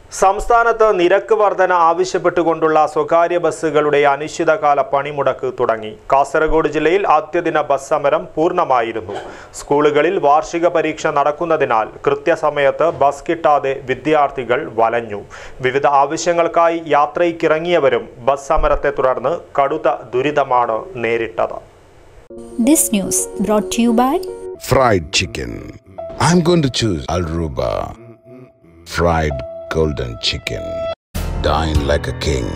സംസ്ഥാനത്ത് നിരക്ക് വർധന ആവശ്യപ്പെട്ടുകൊണ്ടുള്ള സ്വകാര്യ ബസ്സുകളുടെ അനിശ്ചിതകാല പണിമുടക്ക് തുടങ്ങി കാസർഗോഡ് ജില്ലയിൽ ആദ്യദിന ബസ് സമരം പൂർണ്ണമായിരുന്നു സ്കൂളുകളിൽ വാർഷിക പരീക്ഷ നടക്കുന്നതിനാൽ കൃത്യസമയത്ത് ബസ് കിട്ടാതെ വിദ്യാർത്ഥികൾ വലഞ്ഞു വിവിധ ആവശ്യങ്ങൾക്കായി യാത്രയ്ക്കിറങ്ങിയവരും ബസ് സമരത്തെ തുടർന്ന് കടുത്ത ദുരിതമാണ് നേരിട്ടത് This news brought to you by Fried chicken. I'm going to choose Alruba. Fried golden chicken. Dine like a king.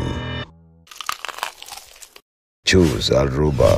Choose Alruba.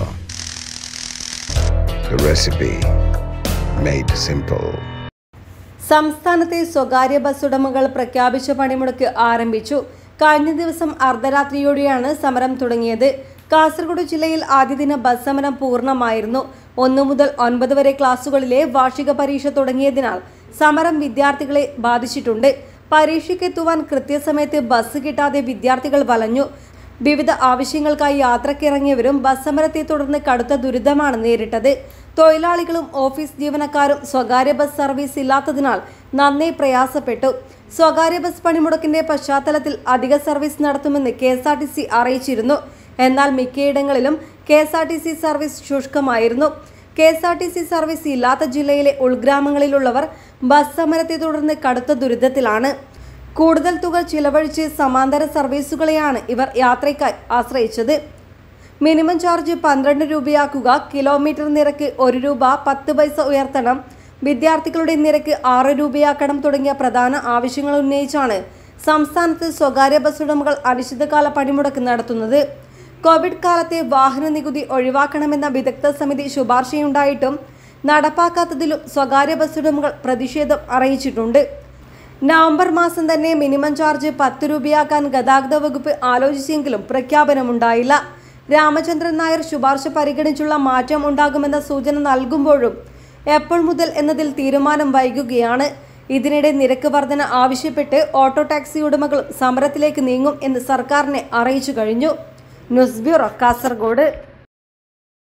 The recipe made simple. സംസ്ഥാനത്തെ സ്വകാര്യ ബസ് ഉടമകൾ പ്രഖ്യാപിച്ച പണിമുടക്ക് ആരംഭിച്ചു കഴിഞ്ഞ ദിവസം അർദ്ധരാത്രിയോടെയാണ് സമരം തുടങ്ങിയത് കാസർഗോഡ് ജില്ലയിൽ ആദ്യദിന ബസ് സമരം പൂർണ്ണമായിരുന്നു ഒന്നു മുതൽ ഒൻപത് വരെ ക്ലാസുകളിലെ വാർഷിക പരീക്ഷ തുടങ്ങിയതിനാൽ സമരം വിദ്യാർത്ഥികളെ ബാധിച്ചിട്ടുണ്ട് പരീക്ഷയ്ക്കെത്തുവാൻ കൃത്യസമയത്ത് ബസ് കിട്ടാതെ വിദ്യാർത്ഥികൾ വലഞ്ഞു വിവിധ ആവശ്യങ്ങൾക്കായി യാത്രക്കിറങ്ങിയവരും ബസ് സമരത്തെ തുടർന്ന് കടുത്ത ദുരിതമാണ് നേരിട്ടത് തൊഴിലാളികളും ഓഫീസ് ജീവനക്കാരും സ്വകാര്യ ബസ് സർവീസ് ഇല്ലാത്തതിനാൽ നന്നേ പ്രയാസപ്പെട്ടു സ്വകാര്യ ബസ് പണിമുടക്കിന്റെ പശ്ചാത്തലത്തിൽ അധിക സർവീസ് നടത്തുമെന്ന് K S R T C അറിയിച്ചിരുന്നു എന്നാൽ മിക്കയിടങ്ങളിലും K S R T C service ശുഷ്കമായിരുന്നു K S R T C service ഇല്ലാത്ത ജില്ലയിലെ ഉൾഗ്രാമങ്ങളിലുള്ളവർ ബസ് സമരത്തെ തുടർന്ന് കടുത്ത ദുരിതത്തിലാണ് കൂടുതൽ തുക ചിലവഴിച്ച് സമാന്തര സർവീസുകളെയാണ് ഇവർ യാത്രയ്ക്കായി ആശ്രയിച്ചത് മിനിമം ചാർജ് പന്ത്രണ്ട് രൂപയാക്കുക കിലോമീറ്റർ നിരക്ക് ഒരു രൂപ പത്ത് പൈസ ഉയർത്തണം വിദ്യാർത്ഥികളുടെ നിരക്ക് ആറ് രൂപയാക്കണം തുടങ്ങിയ പ്രധാന ആവശ്യങ്ങൾ ഉന്നയിച്ചാണ് സംസ്ഥാനത്ത് സ്വകാര്യ ബസ് ഉടമകൾ അനിശ്ചിതകാല പണിമുടക്ക് നടത്തുന്നത് കോവിഡ് കാലത്തെ വാഹന നികുതി ഒഴിവാക്കണമെന്ന വിദഗ്ധ സമിതി ശുപാർശയുണ്ടായിട്ടും നടപ്പാക്കാത്തതിലും സ്വകാര്യ ബസ് ഉടമകൾ പ്രതിഷേധം അറിയിച്ചിട്ടുണ്ട് നവംബർ മാസം തന്നെ മിനിമം ചാർജ് പത്ത് രൂപയാക്കാൻ ഗതാഗത വകുപ്പ് ആലോചിച്ചെങ്കിലും പ്രഖ്യാപനമുണ്ടായില്ല രാമചന്ദ്രൻ നായർ ശുപാർശ പരിഗണിച്ചുള്ള മാറ്റം ഉണ്ടാകുമെന്ന സൂചന നൽകുമ്പോഴും എപ്പോൾ മുതൽ എന്നതിൽ തീരുമാനം വൈകുകയാണ് ഇതിനിടെ നിരക്ക് വർധന ആവശ്യപ്പെട്ട് ഓട്ടോ ടാക്സി ഉടമകളും സമരത്തിലേക്ക് നീങ്ങും എന്ന് സർക്കാരിനെ അറിയിച്ചു കഴിഞ്ഞു ന്യൂസ് ബ്യൂറോ കാസർഗോഡ്